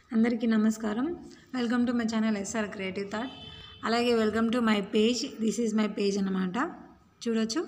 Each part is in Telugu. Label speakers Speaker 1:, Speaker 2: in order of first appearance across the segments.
Speaker 1: అందరికీ నమస్కారం welcome to my channel SR creative thought అలాగే welcome to my page this is my page అన్నమాట చూడొచ్చు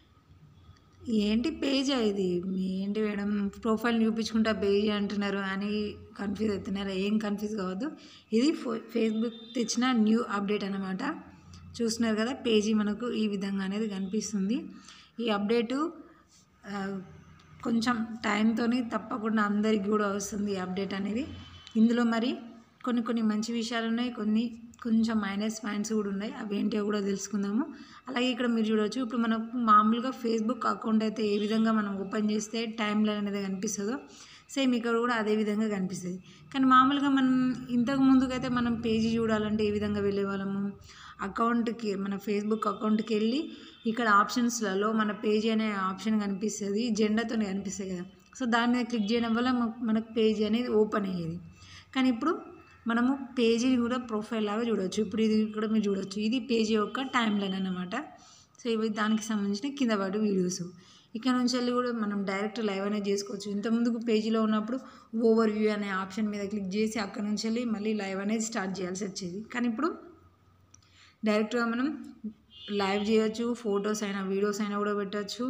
Speaker 1: ఏంటి పేజ్ ఇది ఏంటి మేడం ప్రొఫైల్ చూపించుకుంటా పేజ్ అంటున్నారు అని కన్ఫ్యూజ్ అవుతున్నారు ఏం కన్ఫ్యూజ్ కావద్దు ఇది ఫో- ఫేస్బుక్ తెచ్చిన న్యూ అప్డేట్ అన్నమాట చూస్తున్నారు కదా పేజీ మనకు ఈ విధంగా అనేది కనిపిస్తుంది ఈ అప్డేటు ఆ, కొంచెం టైంతో తప్పకుండా అందరికి కూడా వస్తుంది ఈ అప్డేట్ అనేది ఇందులో మరి కొన్ని కొన్ని మంచి విషయాలు ఉన్నాయి కొన్ని కొంచెం మైనస్ పాయింట్స్ కూడా ఉన్నాయి అవి ఏంటో కూడా తెలుసుకుందాము అలాగే ఇక్కడ మీరు చూడవచ్చు ఇప్పుడు మనకు మామూలుగా ఫేస్బుక్ అకౌంట్ అయితే ఏ విధంగా మనం ఓపెన్ చేస్తే టైం లైన్ అనేది కనిపిస్తుందో సేమ్ ఇక్కడ కూడా అదే విధంగా కనిపిస్తుంది కానీ మామూలుగా మనం ఇంతకు ముందుకైతే మనం పేజీ చూడాలంటే ఏ విధంగా వెళ్ళేవాళ్ళము అకౌంట్కి మన ఫేస్బుక్ అకౌంట్కి వెళ్ళి ఇక్కడ ఆప్షన్స్లలో మన పేజీ అనే ఆప్షన్ కనిపిస్తుంది జెండాతో కనిపిస్తుంది కదా సో దాని మీద క్లిక్ చేయడం వల్ల మన- మనకు పేజీ అనేది ఓపెన్ అయ్యేది కానీ ఇప్పుడు మనము పేజీని కూడా ప్రొఫైల్ లాగా చూడవచ్చు ఇప్పుడు ఇది కూడా మీరు చూడవచ్చు ఇది పేజీ యొక్క టైం లైన్ అన్నమాట సో ఇవి దానికి సంబంధించిన కింద పాటు వీడియోస్ ఇక్కడ నుంచి వెళ్ళి కూడా మనం డైరెక్ట్ లైవ్ అనేది చేసుకోవచ్చు ఇంతకుముందుకు పేజీలో ఉన్నప్పుడు ఓవర్ వ్యూ అనే ఆప్షన్ మీద క్లిక్ చేసి అక్కడ నుంచి వెళ్ళి మళ్ళీ లైవ్ అనేది స్టార్ట్ చేయాల్సి వచ్చేది కానీ ఇప్పుడు డైరెక్ట్గా మనం లైవ్ చేయొచ్చు ఫొటోస్ అయినా వీడియోస్ అయినా కూడా పెట్టచ్చు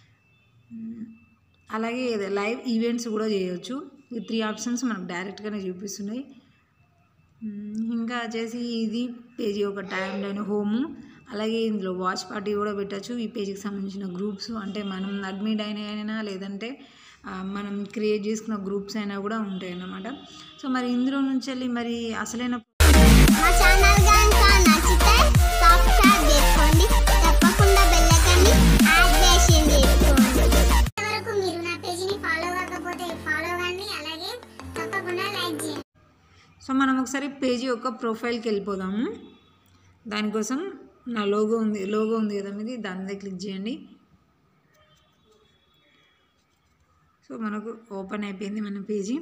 Speaker 1: మ్, అలాగే ఇది లైవ్ ఈవెంట్స్ కూడా చేయొచ్చు ఈ త్రీ ఆప్షన్స్ మనకు డైరెక్ట్గానే చూపిస్తున్నాయి మ్, ఇంకా వచ్చేసి ఇది పేజీ ఒక టైం లైన్ హోము అలాగే ఇందులో వాచ్ పార్టీ కూడా పెట్టచ్చు ఈ పేజీకి సంబంధించిన గ్రూప్స్ అంటే మనం అడ్మిట్ అయిన అయినా లేదంటే ఆ, మనం క్రియేట్ చేసుకున్న గ్రూప్స్ అయినా కూడా ఉంటాయి అన్నమాట సో మరి ఇందులో నుంచి వెళ్ళి మరి అసలైన
Speaker 2: మా ఛానల్ కనుక నచ్చితే సబ్స్క్రైబ్ చేసుకోండి తప్పకుండా బెల్ ఐకాన్ని యాడ్ చేసి చేసుకోండి వరకు మీరు నా పేజీని ఫాలో కాకపోతే ఫాలో కండి అలాగే తప్పకుండా లైక్ చేయండి
Speaker 1: సో మనం ఒకసారి పేజీ యొక్క ప్రొఫైల్కి వెళ్ళిపోదాము దానికోసం నా లోగో ఉంది లోగో ఉంది కదా మీది దాని మీద క్లిక్ చేయండి సో మనకు ఓపెన్ అయిపోయింది మన పేజీ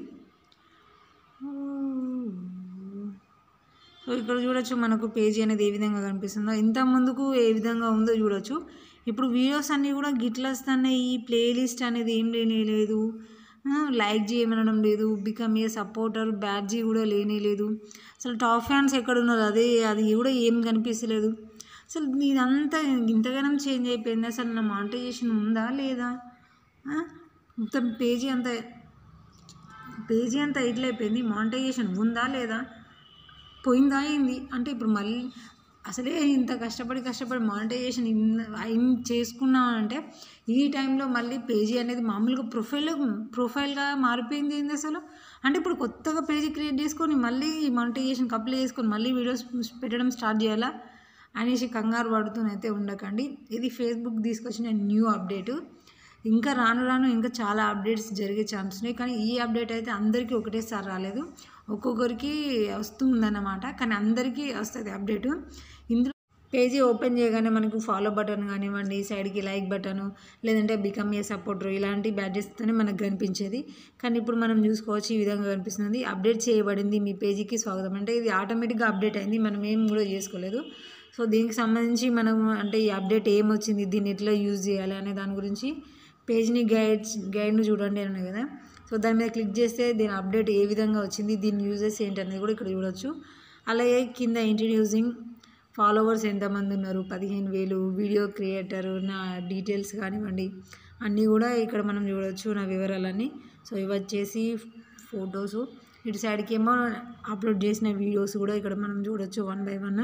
Speaker 1: సో ఇక్కడ చూడొచ్చు మనకు పేజీ అనేది ఏ విధంగా కనిపిస్తుందో ఇంత ముందుకు ఏ విధంగా ఉందో చూడొచ్చు ఇప్పుడు వీడియోస్ అన్నీ కూడా గిట్ల వస్తున్నాయి ఈ ప్లేలిస్ట్ అనేది ఏం లేనే లేదు ఆ, లైక్ చేయమనడం లేదు బికమ్ ఏ సపోర్టర్ బ్యాడ్జీ కూడా లేనే లేదు అసలు టాప్ ఫ్యాన్స్ ఎక్కడ ఉన్నారు అదే అది కూడా ఏం కనిపిస్తలేదు అసలు ఇదంతా ఇంతగానం చేంజ్ అయిపోయింది అసలు నా మానిటైజేషన్ ఉందా లేదా ఆ, మొత్తం పేజీ అంతా పేజీ అంతా ఇట్లా అయిపోయింది మానిటైజేషన్ ఉందా లేదా పోయిందా అయింది అంటే ఇప్పుడు మళ్ళీ అసలే ఇంత కష్టపడి కష్టపడి మానిటైజేషన్ అయిన చేసుకున్నా అంటే ఈ టైంలో మళ్ళీ పేజీ అనేది మామూలుగా ప్రొఫైల్ ప్రొఫైల్గా మారిపోయింది ఏంది అసలు అంటే ఇప్పుడు కొత్తగా పేజీ క్రియేట్ చేసుకొని మళ్ళీ మానిటైజేషన్కి అప్లై చేసుకొని మళ్ళీ వీడియోస్ పెట్టడం స్టార్ట్ చేయాలా అనేసి కంగారు పడుతూనైతే ఉండకండి ఇది ఫేస్బుక్ తీసుకొచ్చిన న్యూ అప్డేటు ఇంకా రాను రాను ఇంకా చాలా అప్డేట్స్ జరిగే ఛాన్స్ ఉన్నాయి కానీ ఈ అప్డేట్ అయితే అందరికీ ఒకటేసారి రాలేదు ఒక్కొక్కరికి వస్తుందన్నమాట కానీ అందరికీ వస్తుంది అప్డేటు ఇందులో పేజీ ఓపెన్ చేయగానే మనకు ఫాలో బటన్ కానివ్వండి సైడ్కి లైక్ బటను లేదంటే బికమ్ ఏ సపోర్టర్ ఇలాంటి బ్యాడ్జెస్తోనే మనకు కనిపించేది కానీ ఇప్పుడు మనం చూసుకోవచ్చు ఈ విధంగా కనిపిస్తుంది అప్డేట్ చేయబడింది మీ పేజీకి స్వాగతం అంటే ఇది ఆటోమేటిక్గా అప్డేట్ అయింది మనం ఏం కూడా చేసుకోలేదు సో దీనికి సంబంధించి మనం అంటే ఈ అప్డేట్ ఏం వచ్చింది దీన్ని ఎట్లా యూజ్ చేయాలి అనే దాని గురించి పేజ్ని గైడ్స్ గైడ్ను చూడండి అని కదా సో దాని మీద క్లిక్ చేస్తే దీని అప్డేట్ ఏ విధంగా వచ్చింది దీని యూజెస్ ఏంటి అనేది కూడా ఇక్కడ చూడొచ్చు అలాగే కింద ఇంట్రడ్యూసింగ్ ఫాలోవర్స్ ఎంతమంది ఉన్నారు పదిహేను వేలు వీడియో క్రియేటర్ నా డీటెయిల్స్ కానివ్వండి అన్నీ కూడా ఇక్కడ మనం చూడొచ్చు నా వివరాలన్నీ సో ఇవి వచ్చేసి ఫొటోస్ ఇటు సైడ్కి ఏమో అప్లోడ్ చేసిన వీడియోస్ కూడా ఇక్కడ మనం చూడొచ్చు వన్ బై వన్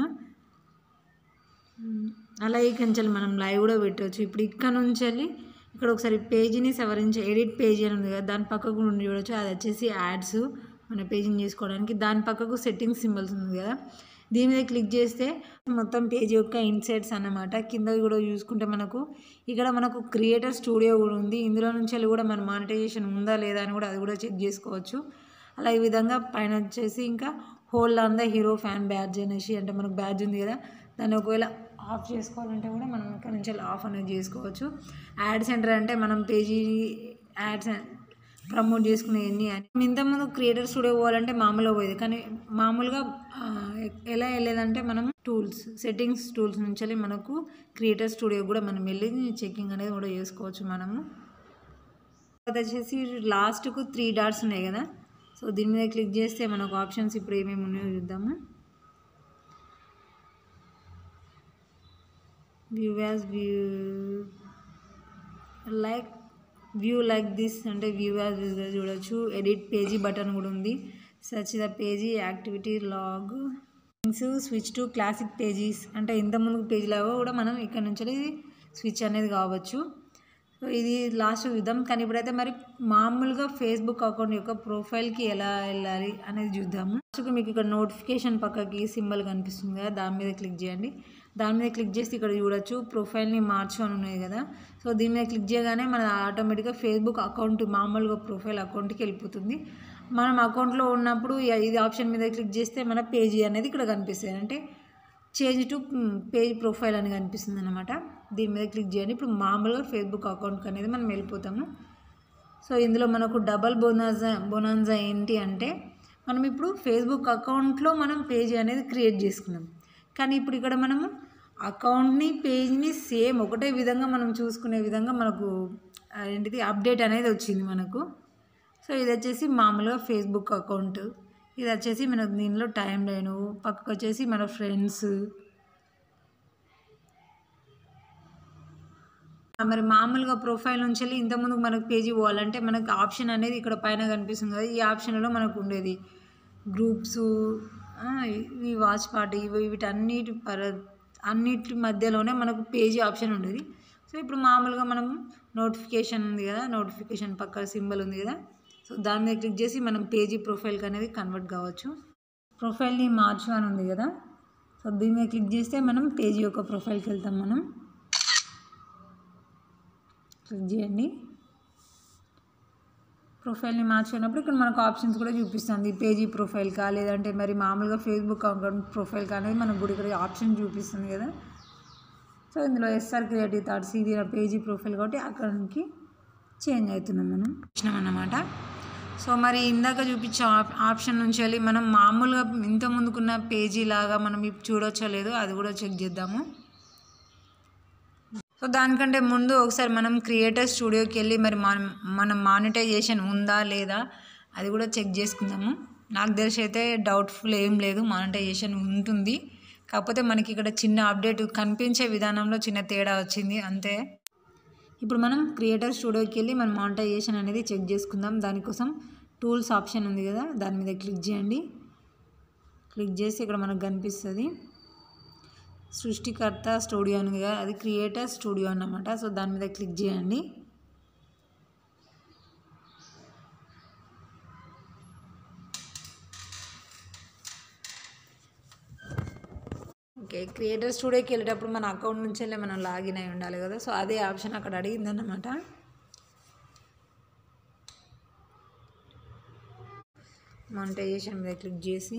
Speaker 1: అలాగే కొంచెం మనం లైవ్ కూడా పెట్టవచ్చు ఇప్పుడు ఇక్కడ నుంచి వెళ్ళి ఇక్కడ ఒకసారి పేజీని సవరించి ఎడిట్ పేజీ అని ఉంది కదా దాని పక్కకు నుండి చూడొచ్చు అది వచ్చేసి యాడ్స్ మన పేజీని చేసుకోవడానికి దాని పక్కకు సెట్టింగ్ సింబల్స్ ఉంది కదా దీని మీద క్లిక్ చేస్తే మొత్తం పేజీ యొక్క ఇన్సైట్స్ అన్నమాట కింద కూడా చూసుకుంటే మనకు ఇక్కడ మనకు క్రియేటర్ స్టూడియో కూడా ఉంది ఇందులో నుంచి వెళ్ళి కూడా మన మానిటైజేషన్ ఉందా లేదా అని కూడా అది కూడా చెక్ చేసుకోవచ్చు అలా ఈ విధంగా పైన వచ్చేసి ఇంకా hold on the hero fan badge అనేసి అంటే మనకు బ్యాడ్జ్ ఉంది కదా దాన్ని ఒకవేళ ఆఫ్ చేసుకోవాలంటే కూడా మనం ఇక్కడ నుంచి ఆఫ్ అనేది చేసుకోవచ్చు యాడ్ సెంటర్ అంటే మనం పేజీ యాడ్స్ ప్రమోట్ చేసుకునేవన్నీ అని ఇంతకుముందు క్రియేటర్ స్టూడియో పోవాలంటే మామూలుగా పోయేది కానీ మామూలుగా ఆ, ఎలా వెళ్ళేదంటే మనం టూల్స్ సెట్టింగ్స్ టూల్స్ నుంచి వెళ్ళి మనకు క్రియేటర్ స్టూడియో కూడా మనం వెళ్ళి చెక్కింగ్ అనేది కూడా చేసుకోవచ్చు మనము తర్వాత వచ్చేసి లాస్ట్కు త్రీ డాట్స్ ఉన్నాయి కదా సో దీని మీద క్లిక్ చేస్తే మనకు ఆప్షన్స్ ఇప్పుడు ఏమేమి ఉన్నాయో చూద్దాము view as view like view like this అంటే వ్యూ యాజ్ విజ్గా చూడొచ్చు ఎడిట్ పేజీ బటన్ కూడా ఉంది search the page activity log switch to classic pages అంటే ఇంతకుముందు పేజీలాగా కూడా మనం ఇక్కడ నుంచి స్విచ్ అనేది కావచ్చు సో ఇది లాస్ట్ చూద్దాం కానీ ఇప్పుడైతే మరి మామూలుగా ఫేస్బుక్ అకౌంట్ యొక్క ప్రొఫైల్కి ఎలా వెళ్ళాలి అనేది చూద్దాము లాస్ట్కి మీకు ఇక్కడ నోటిఫికేషన్ పక్కకి సింబల్ కనిపిస్తుంది కదా దాని మీద క్లిక్ చేయండి దాని మీద క్లిక్ చేసి ఇక్కడ చూడొచ్చు ప్రొఫైల్ని మార్చు అని ఉన్నాయి కదా సో దీని మీద క్లిక్ చేయగానే మన ఆటోమేటిక్గా ఫేస్బుక్ అకౌంట్ మామూలుగా ప్రొఫైల్ అకౌంట్కి వెళ్ళిపోతుంది మనం అకౌంట్లో ఉన్నప్పుడు ఇ- ఇది ఆప్షన్ మీద క్లిక్ చేస్తే మన పేజీ అనేది ఇక్కడ కనిపిస్తుంది అంటే చేంజ్ టు పేజ్ ప్రొఫైల్ అని కనిపిస్తుంది అనమాట దీని మీద క్లిక్ చేయండి ఇప్పుడు మామూలుగా ఫేస్బుక్ అకౌంట్కి అనేది మనం వెళ్ళిపోతాము సో ఇందులో మనకు డబల్ బోనాజా బోనాన్జా ఏంటి అంటే మనం ఇప్పుడు ఫేస్బుక్ అకౌంట్లో మనం పేజ్ అనేది క్రియేట్ చేసుకున్నాం కానీ ఇప్పుడు ఇక్కడ మనము అకౌంట్ని పేజ్ని సేమ్ ఒకటే విధంగా మనం చూసుకునే విధంగా మనకు ఆ, ఏంటిది అప్డేట్ అనేది వచ్చింది మనకు సో ఇది వచ్చేసి మామూలుగా ఫేస్బుక్ అకౌంట్ ఇది వచ్చేసి మనకు దీనిలో టైం లైను పక్కకు వచ్చేసి మన ఫ్రెండ్స్ మరి మామూలుగా ప్రొఫైల్ నుంచి వెళ్ళి ఇంతకుముందు మనకు పేజీ పోవాలంటే మనకు ఆప్షన్ అనేది ఇక్కడ పైన కనిపిస్తుంది కదా ఈ ఆప్షన్లో మనకు ఉండేది గ్రూప్స్ ఇవి వాచ్ పార్టీ ఇవి వీటన్నిటి పర అన్నిటి మధ్యలోనే మనకు పేజీ ఆప్షన్ ఉండేది సో ఇప్పుడు మామూలుగా మనం నోటిఫికేషన్ ఉంది కదా నోటిఫికేషన్ పక్క సింబల్ ఉంది కదా సో దాని మీద క్లిక్ చేసి మనం పేజీ ప్రొఫైల్కి అనేది కన్వర్ట్ కావచ్చు ప్రొఫైల్ని మార్చు అని ఉంది కదా సో దీని మీద క్లిక్ చేస్తే మనం పేజీ యొక్క ప్రొఫైల్కి వెళ్తాం మనం క్లిక్ చేయండి ప్రొఫైల్ని మార్చుకున్నప్పుడు ఇక్కడ మనకు ఆప్షన్స్ కూడా చూపిస్తుంది పేజీ ప్రొఫైల్కా లేదంటే మరి మామూలుగా ఫేస్బుక్ అకౌంట్ ప్రొఫైల్కా అనేది మనకు కూడా ఇక్కడ ఆప్షన్ చూపిస్తుంది కదా సో ఇందులో ఎస్ఆర్ క్రియేటివ్ థాట్స్ ఇది నా పేజీ ప్రొఫైల్ కాబట్టి అక్కడికి చేంజ్ అవుతున్నాం మనం వచ్చినాం అన్నమాట సో మరి ఇందాక చూపించే ఆప్ ఆప్షన్ నుంచి వెళ్ళి మనం మామూలుగా ఇంత ముందుకున్న పేజీ లాగా మనం ఇప్పుడు చూడొచ్చో లేదో అది కూడా చెక్ చేద్దాము సో దానికంటే ముందు ఒకసారి మనం క్రియేటర్ స్టూడియోకి వెళ్ళి మరి మన మనం మానిటైజేషన్ ఉందా లేదా అది కూడా చెక్ చేసుకుందాము నాకు తెలిసి అయితే డౌట్ఫుల్ ఏం లేదు మానిటైజేషన్ ఉంటుంది కాకపోతే మనకి ఇక్కడ చిన్న అప్డేట్ కనిపించే విధానంలో చిన్న తేడా వచ్చింది అంతే ఇప్పుడు మనం క్రియేటర్ స్టూడియోకి వెళ్ళి మన మానిటైజేషన్ అనేది చెక్ చేసుకుందాం దానికోసం టూల్స్ ఆప్షన్ ఉంది కదా దాని మీద క్లిక్ చేయండి క్లిక్ చేసి ఇక్కడ మనకు కనిపిస్తుంది సృష్టికర్త స్టూడియో ఉంది కదా అది క్రియేటర్ స్టూడియో అన్నమాట సో దాని మీద క్లిక్ చేయండి ఓకే క్రియేటర్ స్టూడియోకి వెళ్ళేటప్పుడు మన అకౌంట్ నుంచి వెళ్ళి మనం లాగిన్ అయి ఉండాలి కదా సో అదే ఆప్షన్ అక్కడ అడిగిందన్నమాట మానిటైజేషన్ మీద క్లిక్ చేసి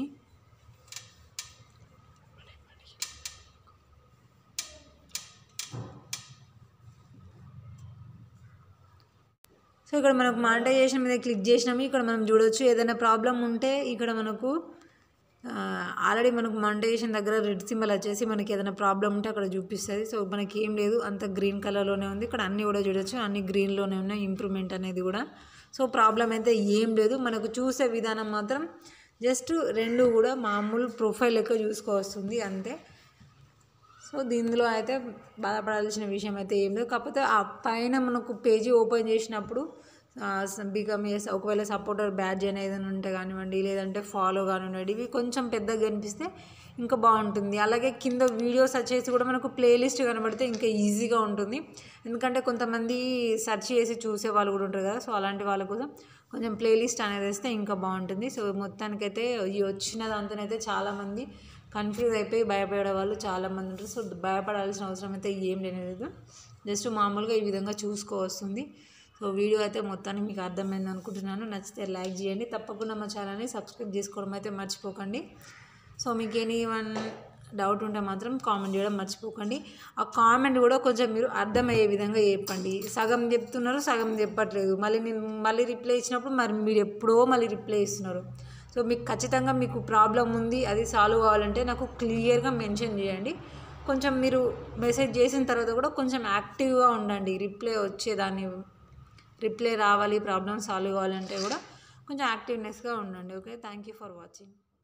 Speaker 1: సో ఇక్కడ మనకు మానిటైజేషన్ మీద క్లిక్ చేసినాము ఇక్కడ మనం చూడొచ్చు ఏదైనా ప్రాబ్లం ఉంటే ఇక్కడ మనకు ఆల్రెడీ మనకు మానిటైజేషన్ దగ్గర రెడ్ సింబల్ వచ్చేసి మనకి ఏదైనా ప్రాబ్లం ఉంటే అక్కడ చూపిస్తుంది సో మనకి ఏం లేదు అంత గ్రీన్ కలర్లోనే ఉంది ఇక్కడ అన్నీ కూడా చూడొచ్చు అన్ని గ్రీన్లోనే ఉన్నాయి ఇంప్రూవ్మెంట్ అనేది కూడా సో ప్రాబ్లం అయితే ఏం లేదు మనకు చూసే విధానం మాత్రం జస్ట్ రెండు కూడా మామూలు ప్రొఫైల్ లెక్క చూసుకోవస్తుంది అంతే సో దీనిలో అయితే బాధపడాల్సిన విషయం అయితే ఏం లేదు కాకపోతే ఆ పైన మనకు పేజీ ఓపెన్ చేసినప్పుడు బికమ్ ఎస్ ఒకవేళ సపోర్టర్ బ్యాడ్జ్ అనేది ఉంటే కానివ్వండి లేదంటే ఫాలో కానివ్వండి ఇవి కొంచెం పెద్దగా కనిపిస్తే ఇంకా బాగుంటుంది అలాగే కింద వీడియోస్ వచ్చేసి కూడా మనకు ప్లేలిస్ట్ కనబడితే ఇంకా ఈజీగా ఉంటుంది ఎందుకంటే కొంతమంది సెర్చ్ చేసి చూసే వాళ్ళు కూడా ఉంటారు కదా సో అలాంటి వాళ్ళ కోసం కొంచెం ప్లేలిస్ట్ అనేది వేస్తే ఇంకా బాగుంటుంది సో మొత్తానికైతే ఈ వచ్చిన దాంతోనైతే చాలామంది కన్ఫ్యూజ్ అయిపోయి భయపడే వాళ్ళు చాలామంది ఉంటారు సో భయపడాల్సిన అవసరం అయితే ఏం లేదు జస్ట్ మామూలుగా ఈ విధంగా చూసుకోవస్తుంది సో వీడియో అయితే మొత్తానికి మీకు అర్థమైంది అనుకుంటున్నాను నచ్చితే లైక్ చేయండి తప్పకుండా మా ఛానల్ని సబ్స్క్రైబ్ చేసుకోవడం అయితే మర్చిపోకండి సో మీకు ఎనీ వన్ డౌట్ ఉంటే మాత్రం కామెంట్ చేయడం మర్చిపోకండి ఆ కామెంట్ కూడా కొంచెం మీరు అర్థమయ్యే విధంగా చెప్పండి సగం చెప్తున్నారు సగం చెప్పట్లేదు మళ్ళీ నేను మళ్ళీ రిప్లై ఇచ్చినప్పుడు మరి మీరు ఎప్పుడో మళ్ళీ రిప్లై ఇస్తున్నారు సో మీకు ఖచ్చితంగా మీకు ప్రాబ్లం ఉంది అది సాల్వ్ కావాలంటే నాకు క్లియర్గా మెన్షన్ చేయండి కొంచెం మీరు మెసేజ్ చేసిన తర్వాత కూడా కొంచెం యాక్టివ్గా ఉండండి రిప్లై వచ్చేదాన్ని రిప్లై రావాలి ప్రాబ్లం సాల్వ్ కావాలంటే కూడా కొంచెం యాక్టివ్నెస్గా ఉండండి okay thank you for watching